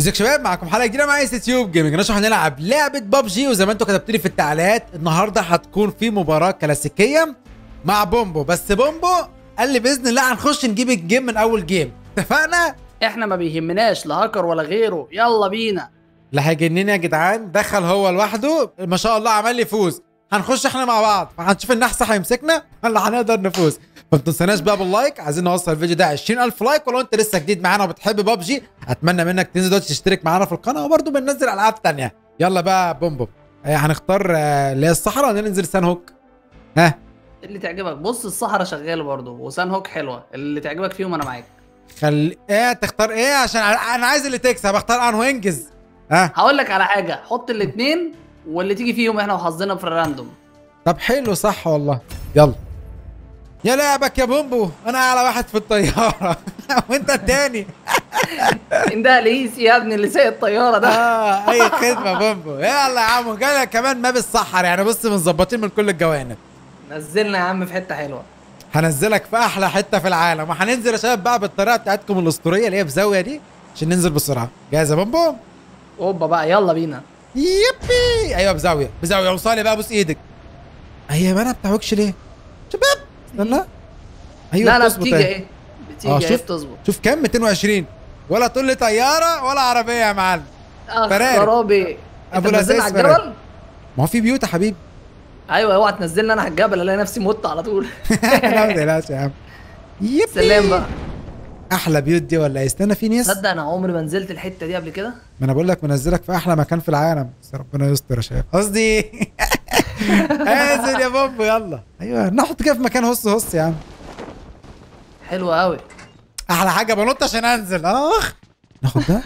ازيك يا شباب معاكم حلقه جديده مع اس تيوب جيمنج نشرح هنلعب لعبه ببجي وزي ما انتم كتبت لي في التعليقات النهارده هتكون في مباراه كلاسيكيه مع بومبو بس بومبو قال لي باذن الله هنخش نجيب الجيم من اول جيم اتفقنا احنا ما بيهمناش لا هاكر ولا غيره يلا بينا لا هيجنني يا جدعان دخل هو لوحده ما شاء الله عمل لي فوز هنخش احنا مع بعض فهنشوف النحس هيمسكنا ولا هنقدر نفوز فما تنساناش بقى باللايك عايزين نوصل الفيديو ده 20000 لايك ولو انت لسه جديد معانا وبتحب ببجي اتمنى منك تنزل دلوقتي تشترك معانا في القناه وبرده بننزل العاب تانية يلا بقى بوم بوم آه، هنختار آه، اللي هي الصحراء ولا ننزل سان هوك ها اللي تعجبك بص الصحراء شغاله برضه وسان هوك حلوه اللي تعجبك فيهم انا معاك خل ايه تختار ايه عشان انا عايز اللي تكسب اختار انه انجز ها هقول لك على حاجه حط الاثنين واللي تيجي فيهم احنا وحظنا في الراندوم طب حلو صح والله يلا يا لعبك يا بومبو انا اعلى واحد في الطياره وانت التاني ده ليسي يا ابني اللي سايق الطياره ده اه اي خدمه بومبو يلا يا عم جاي كمان ماب الصحر يعني بص مظبطين من كل الجوانب نزلنا يا عم في حته حلوه هنزلك في احلى حته في العالم وهننزل يا شباب بقى بالطريقه بتاعتكم الاسطوريه اللي هي في زاويه دي عشان ننزل بسرعه جاهز يا بومبو اوبا بقى يلا بينا يبي ايوه بزاويه بزاويه وصالي بقى بوس ايدك ايوه ما انا بتعوجش ليه شباب استنى ايوه لا لا بتظبط بتيجي اهي. ايه بتيجي اه ايه شوف بتظبط شوف كام 220 ولا تقول لي طياره ولا عربيه يا معلم اخ فراري. خرابي أبو انت منزلنا الأساس على فراري. الجبل ما هو في بيوت يا حبيبي ايوه اوعى تنزلنا انا على الجبل الاقي نفسي مت على طول لا ما تقلقش يا عم يبي سلام بقى احلى بيوت دي ولا إيه؟ استنى في ناس تصدق انا عمري ما نزلت الحته دي قبل كده ما انا بقول لك منزلك في احلى مكان في العالم بس ربنا يستر يا شباب قصدي انزل يا بومبو يلا ايوه نحط كده في مكان هص هص يا عم حلو قوي احلى حاجه بنط عشان انزل اخ ناخد ده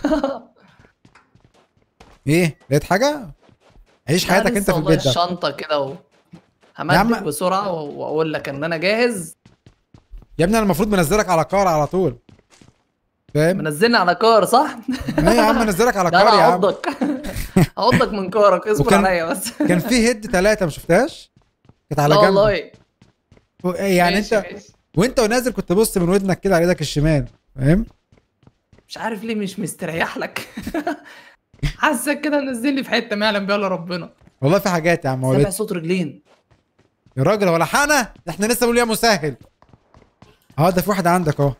ايه لقيت حاجه عيش حياتك انت في البيت ده الشنطه كده و... يا عم- همدك بسرعه و- واقول لك ان انا جاهز يا ابني انا المفروض منزلك على كار على طول فاهم منزلني على كار صح؟ ايه يا عم منزلك على ده كار انا يا عم هعضك هعضك من كارك اصبر وكان- عليا بس كان في هيد ثلاثه ما شفتهاش كانت على لا جنب والله و- يعني ماشي، انت ماشي. وانت ونازل كنت بص من ودنك كده على ايدك الشمال فاهم مش عارف ليه مش مستريح لك حاسك كده منزلني في حته ما يعلم بيها الا ربنا والله في حاجات يا عم سامع ولد صوت رجلين يا راجل ولا حنا احنا لسه بنقول يا مسهل اه ده في واحد عندك اهو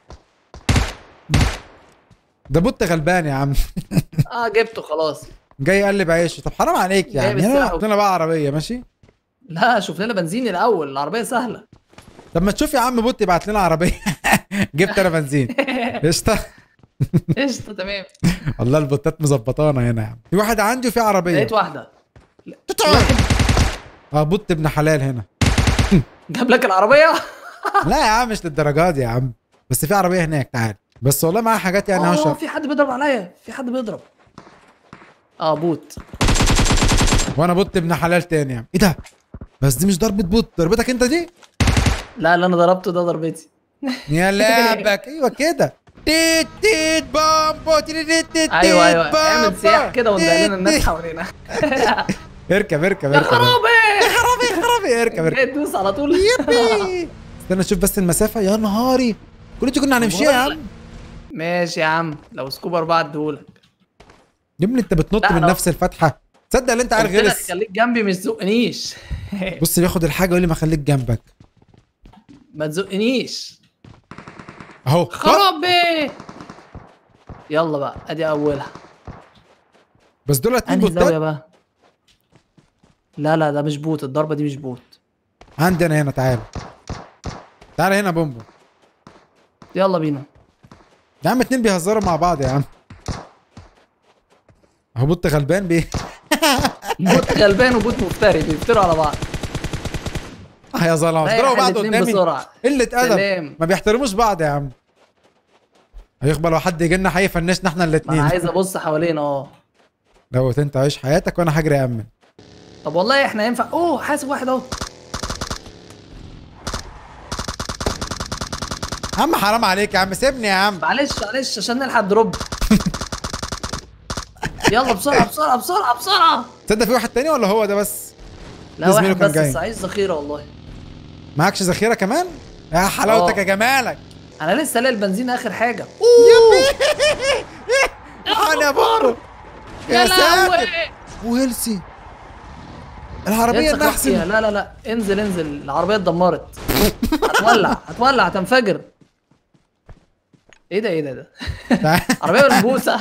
ده بوت غلبان يا عم اه جبته خلاص جاي يقلب عيشه طب حرام عليك يا جايب عم هنا السلاح حط لنا بقى عربيه ماشي لا شوف لنا بنزين الاول العربيه سهله طب ما تشوف يا عم بوت يبعت لنا عربيه جبت انا بنزين قشطه قشطه تمام والله البوتات مظبطانا هنا يا عم في واحد عندي وفي عربيه لقيت واحده اه بوت ابن حلال هنا جاب لك العربيه لا يا عم مش للدرجات دي يا عم بس في عربيه هناك تعال بس والله معايا حاجات يعني اه هشرب في حد بيضرب عليا في حد بيضرب اه بوت وانا بوت ابن حلال تاني يا عم ايه ده بس دي مش ضربه بوت ضربتك انت دي لا اللي انا ضربته ده ضربتي يا لعبك ايوه كده تيت تيت بامبو تيت تيت تيت ايوه ايوه بامبو. اعمل سياح كده وندق لنا تيت الناس تيت. حوالينا اركب اركب يا اركب خرابي خرابي خرابي اركب اركب جاي تدوس على طول يبي استنى اشوف بس المسافه يا نهاري كل دي كنا هنمشيها يا عم ماشي يا عم لو سكوب اربعه اديهولك يا ابني انت بتنط لا، من أنا- نفس الفتحه تصدق اللي انت عارف قلت لك غلس خليك جنبي مش تزقنيش بص بياخد الحاجه ويقول لي ما خليك جنبك ما تزقنيش اهو خرابي يلا بقى ادي اولها بس دول اتنين انهي زاويه بوتات بقى لا لا ده مش بوت الضربه دي مش بوت عندي انا هنا تعال تعال هنا بومبو يلا بينا يا عم اتنين بيهزروا مع بعض يا عم اهو بوت غلبان بيه بوت غلبان وبوت مفتري بيفتروا على بعض اه يا ظلام رايح اضربوا بعض الاتنين قدامي بسرعه قلة ادب سلام ما بيحترموش بعض يا عم هيقبل لو حد يجي لنا هيفنشنا احنا ما انا الاثنين عايز ابص حوالينا اه دوت انت عيش حياتك وانا هجري امن طب والله احنا ينفع اوه حاسب واحد اهو يا عم حرام عليك يا عم سيبني يا عم معلش معلش عشان نلحق دروب يلا بسرعه بسرعه بسرعه بسرعه تصدق في واحد تاني ولا هو ده بس لا ده زميله واحد كان بس جاي. بس عايز ذخيره والله معكش ذخيره كمان يا حلاوتك اه. يا جمالك انا لسه لاقي البنزين اخر حاجه يا الحقني يا بابا يا يا ساتر لهوي وهيلسي العربيه انسى خلاص فيها. النحس لا لا لا انزل انزل العربيه اتدمرت هتولع هتولع هتنفجر ايه ده ايه ده ده عربيه ملبوسه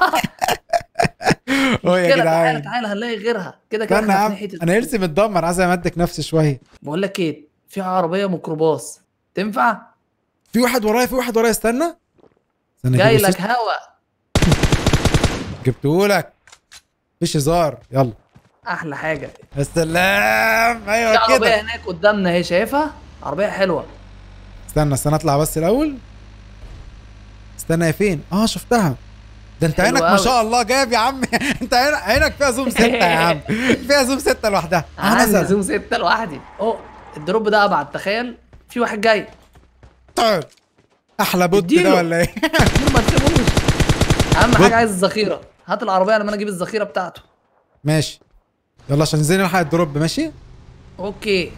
هو يا كده تعالى جدعان تعالى هنلاقي غيرها كده كده استنى يا احنا عم في ناحيه انا هيلسي متدمر عايز امدك نفسي شويه بقول لك ايه في عربيه ميكروباص تنفع في واحد ورايا في واحد ورايا استنى استنى جاي أجيب لك هوا جبتهولك مفيش هزار يلا احلى حاجه يا سلام في ايوه عربيه كده هناك قدامنا اهي شايفها عربيه حلوه استنى استنى اطلع بس الاول استنى يا فين اه شفتها ده انت حلو عينك ما أوي. شاء الله جايب يا عم انت عين- عينك فيها زوم ستة يا عم فيها زوم ستة لوحدها اه عندي نزل زوم ستة لوحدي اوه الدروب ده ابعد تخيل في واحد جاي تعال. احلى بوت ده اديله. ولا ايه اديله ما تسيبوش اهم بص. حاجه عايز الذخيره هات العربيه لما انا اجيب الذخيره بتاعته ماشي يلا عشان ننزل نلحق الدروب ماشي اوكي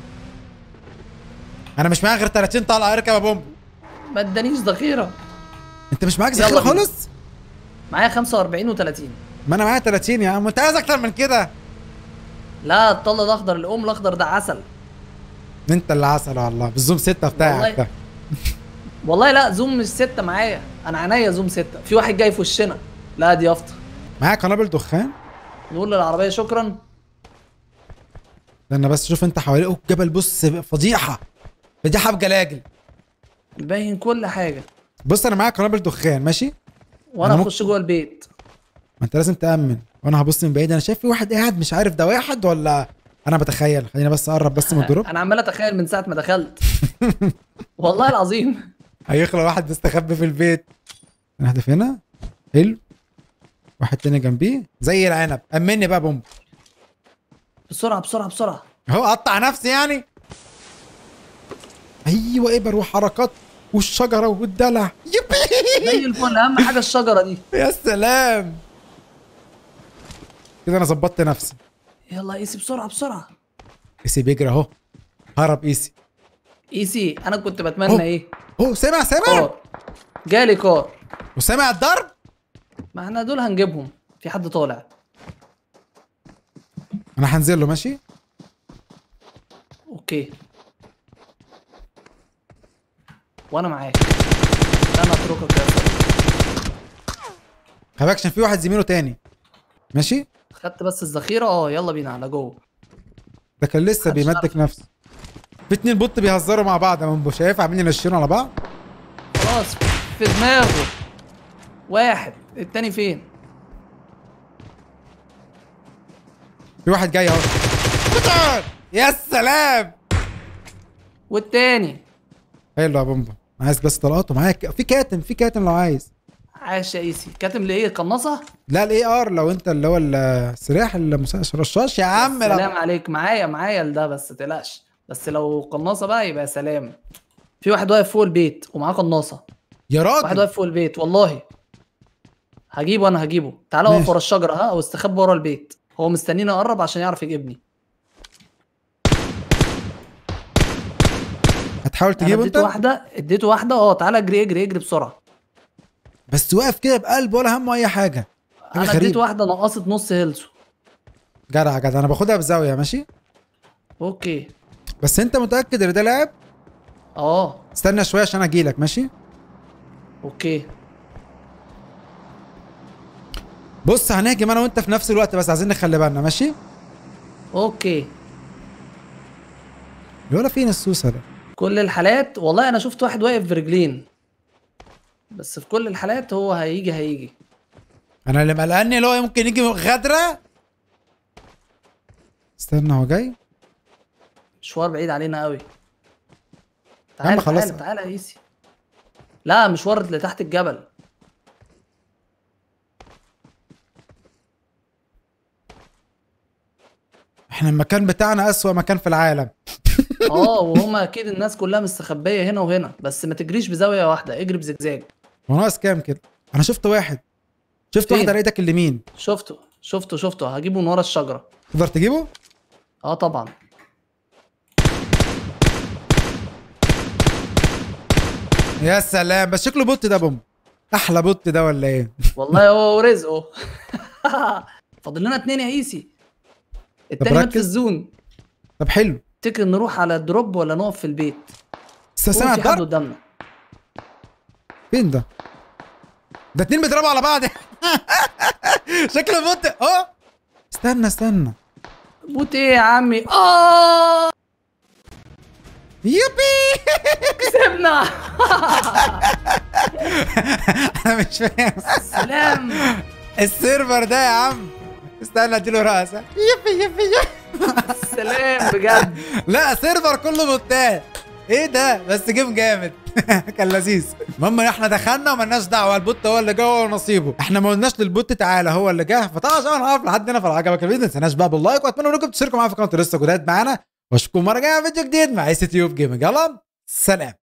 انا مش معايا غير 30 طلعه اركب يا بومب ما ادانيش ذخيره انت مش معاك يلا ذخيره بينا. خالص معايا 45 و30 ما انا معايا 30 يا عم انت عايز اكتر من كده لا الطل الاخضر الام الاخضر ده عسل انت اللي عسل والله بالزوم 6 بتاعك والله. ده والله لا زوم مش ستة معايا انا عينيا زوم ستة في واحد جاي في وشنا لا دي يافطة معايا قنابل دخان نقول للعربية شكرا استنى بس شوف انت حواليه أوه، جبل بص فضيحه فضيحه بجلاجل مبين كل حاجة بص انا معايا قنابل دخان ماشي وانا أنا اخش جوه البيت ما انت لازم تامن وانا هبص من بعيد انا شايف في واحد قاعد مش عارف ده واحد ولا انا بتخيل خلينا بس اقرب بس من الدروب انا عمال اتخيل من ساعة ما دخلت والله العظيم هيخلق واحد مستخبي في البيت نهدف هنا حلو واحد تاني جنبيه زي العنب امني بقى بومب بسرعة بسرعة بسرعة اهو قطع نفسي يعني ايوه ابر وحركات والشجره والدلع يبي زي الفل اهم حاجة الشجرة دي يا سلام كده انا ظبطت نفسي يلا ايسي بسرعة بسرعة ايسي بيجري اهو هرب ايسي ايسي انا كنت أوه. بتمنى ايه اهو سامع سامع كار جالي كار وسامع الضرب ما احنا دول هنجيبهم في حد طالع انا هنزل له ماشي اوكي وانا معاك انا اتركك يا أسد. خلي بالك عشان في واحد زميله تاني ماشي خدت بس الذخيره اه يلا بينا على جوه ده كان لسه محدش بيمدك عارف. نفسه في اتنين بوت بيهزروا مع بعض انا مش شايف عاملين ينشروا على بعض خلاص في دماغه واحد التاني فين في واحد جاي اهو قطع! يا سلام والتاني حلو يا بومبا أنا عايز بس طلقاته معايا ك- في كاتم في كاتم لو عايز عاش يا ايسي كاتم ليه قناصه لا الاي ار لو انت اللي هو السلاح المسدس رشاش يا عم سلام لا عليك معايا معايا ده بس تقلقش بس لو قناصه بقى يبقى سلام في واحد واقف فوق البيت ومعاه قناصه يا واحد راجل واقف فوق البيت والله هجيبه انا هجيبه تعالى اقف ماشي. ورا الشجره ها او استخبى ورا البيت هو مستنيني اقرب عشان يعرف يجيبني هتحاول انا تجيبه اديته انت واحده اديته واحده اه تعالى اجري اجري اجري بسرعه بس واقف كده بقلب ولا همه اي حاجه حاجه انا غريبه اديته واحده نقصت نص هيلثه جدع جدع انا باخدها بزاويه ماشي اوكي بس انت متاكد ان ده لاعب اه استنى شويه عشان اجيلك ماشي اوكي بص هنهجم انا وانت في نفس الوقت بس عايزين نخلي بالنا ماشي اوكي ولا فين السوسه ده كل الحالات والله انا شفت واحد واقف برجلين بس في كل الحالات هو هيجي هيجي انا اللي مقلقني اللي هو يمكن يجي غدره استنى هو جاي مشوار بعيد علينا قوي عم تعالى خلاص. تعالى تعالى يا ايسي لا مشوار لتحت الجبل احنا المكان بتاعنا اسوأ مكان في العالم اه وهما اكيد الناس كلها مستخبيه هنا وهنا بس ما تجريش بزاويه واحده اجري بزجزاج هو ناقص كام كده انا شفت واحد شفت فين؟ واحد على ايدك اليمين شفته شفته شفته هجيبه من ورا الشجره تقدر تجيبه اه طبعا يا سلام بس شكله بوت ده بوم احلى بوت ده ولا ايه والله هو رزقه فاضل لنا اتنين يا ايسي التاني مات ركز. في الزون طب حلو تفتكر نروح على الدروب ولا نقف في البيت بس قول سامع في حد الضرب قدامنا فين ده ده اتنين بيضربوا على بعض شكله بوت اه استنى استنى موت ايه يا عمي اه يوبي كسبنا انا مش فاهم سلام السيرفر ده يا عم استنى اديله راسه يبي يبي يبي سلام بجد لا سيرفر كله بوتات ايه ده بس جيم جامد كان لذيذ المهم ان احنا دخلنا ومالناش دعوه البوت هو اللي جوه ونصيبه احنا ما قلناش للبوت تعالى هو اللي جه فطبعا عشان نعرف لحد هنا فلو عجبك الفيديو ما تنساش بقى باللايك واتمنى انكم تشتركوا معايا في قناه لسه جداد معانا واشوفكم مره جايه في فيديو جديد مع اي سي تيوب جيمنج يلا سلام